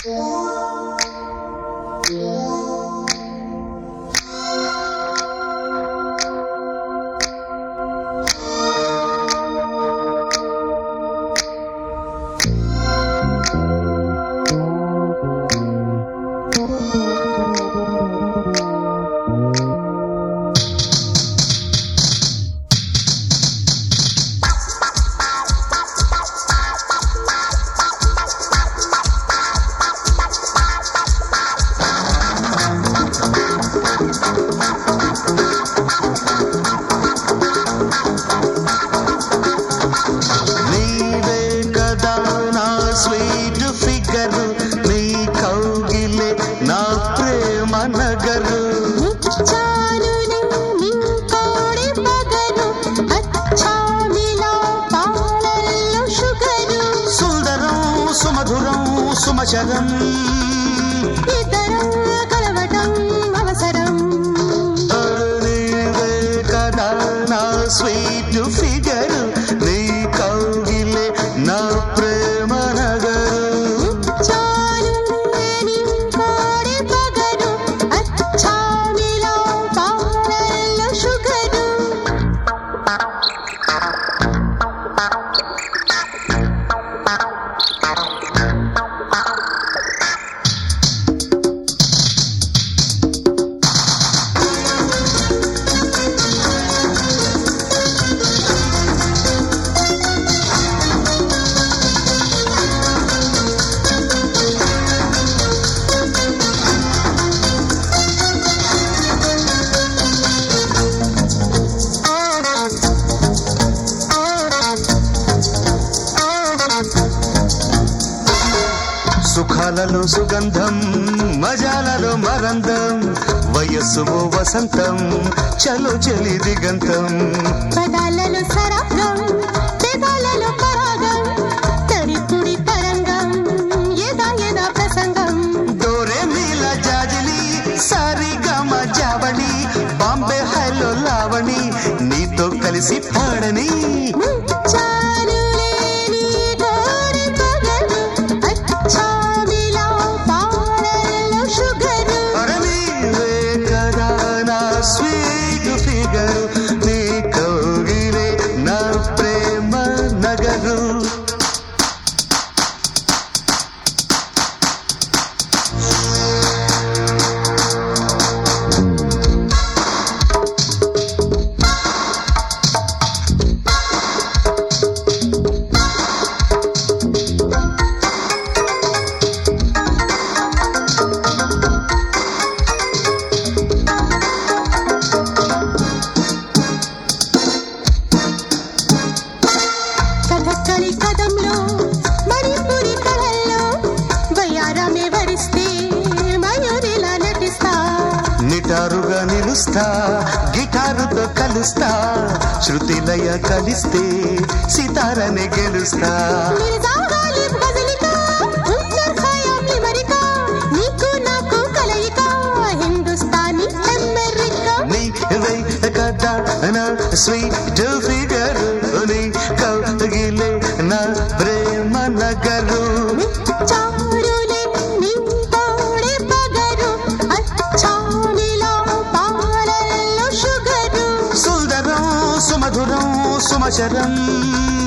నీవే కదా నా స్వీట్ ఫిగర్ నీ కౌగిలే నా ప్రేమ నగరు నిచ్చాలుని నింకోడి పగలు అచ్చామిలా పాలల్లో షుగరు సుందరం సుమధురం సుమచరం ఇద్దరం కలవటం అవసరం నీవే కదా నా స్వీట్ ఫిగర్ నీ కౌగిలే నా ప్రేమ నగరు చాలుని నింకోడి పగలు అచ్చామిలా పాలల్లో షుగరు సుఖాలలో సుగంధం మజాలలో మరందం వయస్సు ఓ వసంతం చలో చలి దిగంతం పదాలలో సరాగం పెదాలలో పరాగం తడిపుడి తరంగం ఏదా ఏదా ప్రసంగం డోరే మీల జాజిలి సారి గమ జావళి బాంబే హైలో లావణి నీతో కలిసి పాడని చాలులే నీ గోరి పగలు అచ్చామిలా పాలల్లో షుగరు అరే నీవే కదా నా స్వీట్ ఫిగర్ నీ కౌగిలే నా ప్రేమ నగరు కథకళి కథంలో మణిపురి కళల్లో వయ్యారమే వరిస్తే మయూరిలా నటిస్తా నిటారుగా నిలుస్తా గిటారుతో కలుస్తా శృతి లయ కలిస్తే సితారని గెలుస్తా నిజాగాలి బజలిక ఉత్తర్ ఖయాం లిమరిక నీకు నాకు కలయిక హిందుస్థానీ అమెరికా నీవే కదా నా స్వీట్ ఫిగర్ నీ కౌగిలే నా ప్రేమ నగరు చారులే నింతోడే పగరు అచ్చామిలా పాలల్లో షుగరు సుందరం సుమధురం సుమచరం